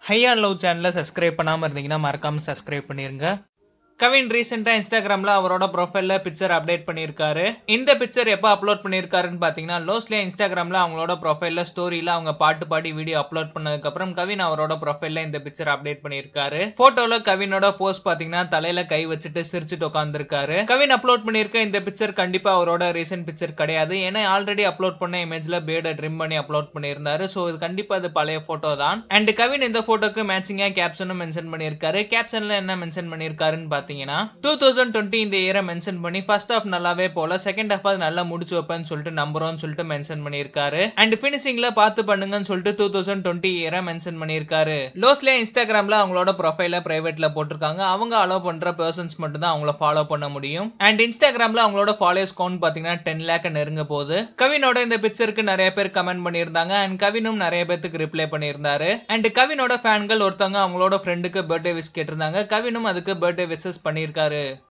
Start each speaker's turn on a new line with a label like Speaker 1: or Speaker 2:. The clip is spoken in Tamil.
Speaker 1: ஹையா லவ் சேனலை சப்ஸ்கிரைப் பண்ணாமல் இருந்தீங்கன்னா மறக்காம சப்ஸ்கிரைப் பண்ணிருங்க கவின் ரீசெண்டா இன்ஸ்டாகிராம்ல அவரோட ப்ரொஃபைல்ல பிக்சர் அப்டேட் பண்ணியிருக்காரு இந்த பிக்சர் எப்போ அப்லோட் பண்ணியிருக்காருன்னு பாத்தீங்கன்னா லோஸ்ல இன்ஸ்டாகிராம்ல அவங்களோட ப்ரொஃபைல்ல ஸ்டோரியில அவங்க பாட்டு பாடி வீடியோ அப்லோட் பண்ணதுக்கு அப்புறம் கவின் அவரோட ப்ரொஃபைல்ல இந்த பிக்சர் அப்டேட் பண்ணியிருக்காரு போட்டோல கவினோட போஸ்ட் பாத்தீங்கன்னா தலையில கை வச்சுட்டு சிரிச்சுட்டு உட்காந்துருக்காரு கவின் அப்லோட் பண்ணியிருக்க இந்த பிக்சர் கண்டிப்பா அவரோட ரீசென்ட் பிக்சர் கிடையாது ஏன்னா ஆல்ரெடி அப்லோட் பண்ண இமேஜ்ல பேர்டை ட்ரிம் பண்ணி அப்லோட் பண்ணியிருந்தாரு ஸோ இது கண்டிப்பா அது பழைய போட்டோ தான் அண்ட் கவின் இந்த போட்டோக்கு மேட்சிங்கா கேப்ஷனும் மென்ஷன் பண்ணியிருக்காரு கேப்ஷன்ல என்ன மென்ஷன் பண்ணியிருக்காருன்னு பாத்தீங்கன்னா டூ தௌசண்ட் டுவெண்ட்டி இந்த இயரை மென்ஷன் பண்ணி ஃபர்ஸ்ட் ஹாஃப் நல்லாவே போல செகண்ட் ஹாஃப் அது நல்லா முடிச்சு வைப்பேன்னு சொல்லிட்டு நம்புறோம்னு சொல்லிட்டு மென்ஷன் பண்ணியிருக்காரு அண்ட் பினிஷிங்ல பார்த்து பண்ணுங்கன்னு சொல்லிட்டு டூ தௌசண்ட் டுவெண்ட்டி இயரை மென்ஷன் பண்ணியிருக்காரு லோஸ்ல இன்ஸ்டாகிராம்ல அவங்களோட ப்ரொஃபைல பிரைவேட்ல போட்டிருக்காங்க அவங்க அலோவ் பண்ற பர்சன்ஸ் மட்டும் தான் அவங்கள ஃபாலோ பண்ண முடியும் அண்ட் இன்ஸ்டாகிராம்ல அவங்களோட ஃபாலோவர்ஸ் கவுண்ட் பாத்தீங்கன்னா டென் லேக் நெருங்க போகுது கவினோட இந்த பிக்சருக்கு நிறைய பேர் கமெண்ட் பண்ணியிருந்தாங்க அண்ட் கவினும் நிறைய பேருக்கு ரிப்ளை பண்ணியிருந்தாரு அண்ட் கவினோட ஃபேன்கள் ஒருத்தவங்க அவங்களோட ஃப்ரெண்டுக்கு பர்த்டே விஷ் கேட்டிருந்தாங்க கவினும் அதுக்கு பர்த்டே விஷஸ் பண்ணியிருக்காரு